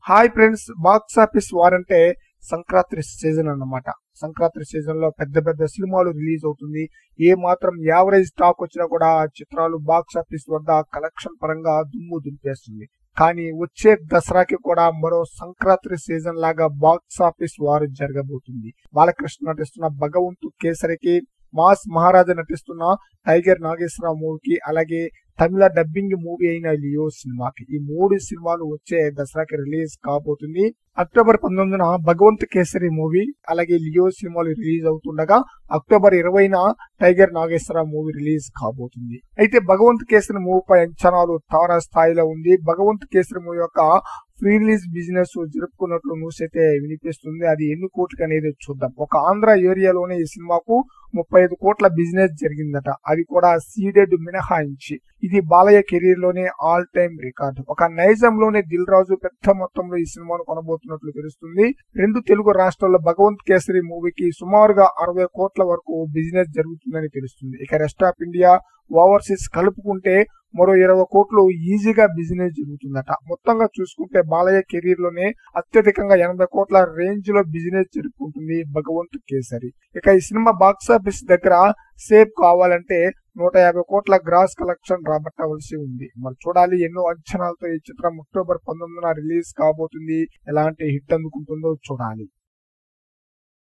hi friends box office war అంటే Sankranti season అన్నమాట Sankranti season లో పెద్ద పెద్ద సినిమాలు రిలీజ్ అవుతుంది ఏ మాత్రం యావరేజ్ టాక్ వచ్చినా కూడా ఆ చిత్రాలు బాక్స్ ఆఫీస్ వద్ద కలెక్షన్ పరంగా దుమ్ము దులిపేస్తుంది కానీ వచ్చే దసరాకి కూడా మరో సంక్రాంతి సీజన్ లాగా బాక్స్ ఆఫీస్ వారు జరగబోతుంది బాలకృష్ణ నటిస్తున్న భగవంతు కేసరికి మాస్ మహారాజా నటిస్తున్న టైగర్ నాగేశ్వరరావు మూవీకి అలాగే తమిళ డబ్బింగ్ మూవీ అయిన లియో సినిమాకి ఈ మూడు సినిమాలు వచ్చే దసరాకి రిలీజ్ కాబోతుంది అక్టోబర్ పంతొమ్మిదిన భగవంత్ కేసరి మూవీ అలాగే లియో సినిమాలు రిలీజ్ అవుతుండగా అక్టోబర్ ఇరవైన టైగర్ నాగేశ్వరరావు మూవీ రిలీజ్ కాబోతుంది అయితే భగవంత్ కేసరి మూవీపై అంచనాలు తారా స్థాయిలో ఉంది భగవంత్ కేసరి మూవీ యొక్క ఫ్రీ రిలీజ్ బిజినెస్ జరుపుకున్నట్లు న్యూస్ అయితే వినిపిస్తుంది అది ఎన్ని కోట్లకి అనేది చూద్దాం ఒక ఆంధ్ర ఏరియాలోనే ఈ సినిమాకు ముప్పై ఐదు కోట్ల బిజినెస్ జరిగిందట అది కూడా సీడెడ్ మినహాయించి ఇది బాలయ్య కెరీర్ లోనే ఆల్ టైమ్ రికార్డు ఒక నైజంలోనే దిల్ రాజు పెద్ద మొత్తంలో ఈ సినిమాను కొనబోతున్నట్లు తెలుస్తుంది రెండు తెలుగు రాష్ట్రాల్లో భగవంత్ కేసరి మూవీకి సుమారుగా అరవై కోట్ల వరకు బిజినెస్ జరుగుతుందని తెలుస్తుంది ఇక రెస్ట్ ఆఫ్ ఇండియా ఓవర్సీస్ కలుపుకుంటే మరో ఇరవై కోట్లు ఈజీగా బిజినెస్ జరుగుతుందట మొత్తంగా చూసుకుంటే బాలయ్య కెరీర్ లోనే అత్యధికంగా ఎనభై కోట్ల రేంజ్ లో బిజినెస్ జరుపుకుంటుంది భగవంత్ కేసరి ఇక ఈ సినిమా బాక్స్ ఆఫీస్ దగ్గర సేఫ్ కావాలంటే నూట యాభై కోట్ల గ్రాస్ కలెక్షన్ రాబట్టవలసి ఉంది మరి చూడాలి ఎన్నో అంచనాలతో ఈ చిత్రం అక్టోబర్ పంతొమ్మిదిన రిలీజ్ కాబోతుంది ఎలాంటి హిట్ అందుకుంటుందో చూడాలి